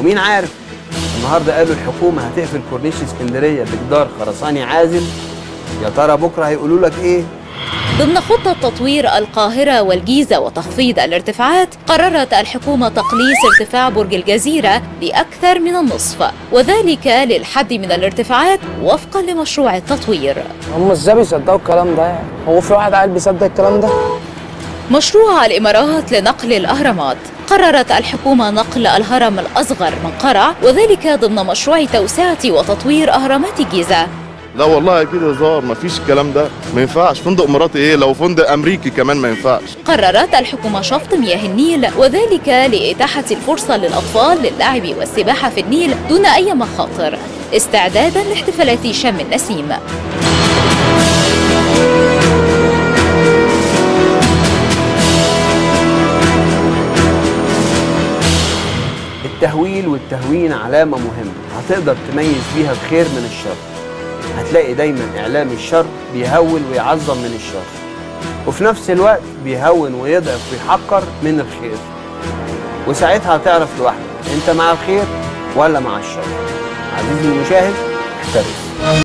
ومين عارف النهارده قالوا الحكومه هتقفل كورنيش اسكندريه بجدار خرساني عازل يا ترى بكره هيقولوا لك ايه ضمن خطة تطوير القاهرة والجيزة وتخفيض الارتفاعات قررت الحكومة تقليص ارتفاع برج الجزيرة لأكثر من النصف وذلك للحد من الارتفاعات وفقا لمشروع التطوير هم ازاي بيصدقوا الكلام ده يعني هو في واحد عاقل بيصدق الكلام ده مشروع الإمارات لنقل الأهرامات قررت الحكومة نقل الهرم الأصغر من قرع وذلك ضمن مشروع توسعة وتطوير أهرامات الجيزة لا والله اكيد هزار مفيش الكلام ده ما ينفعش فندق اماراتي ايه لو فندق امريكي كمان ما ينفعش قررت الحكومة شفط مياه النيل وذلك لإتاحة الفرصة للأطفال للعب والسباحة في النيل دون أي مخاطر استعدادا لاحتفالات شم النسيم التهويل والتهوين علامة مهمة هتقدر تميز بيها الخير من الشر هتلاقي دايما إعلام الشر بيهول ويعظم من الشر وفي نفس الوقت بيهون ويضعف ويحقر من الخير وساعتها هتعرف لوحدك انت مع الخير ولا مع الشر عزيزي المشاهد احترس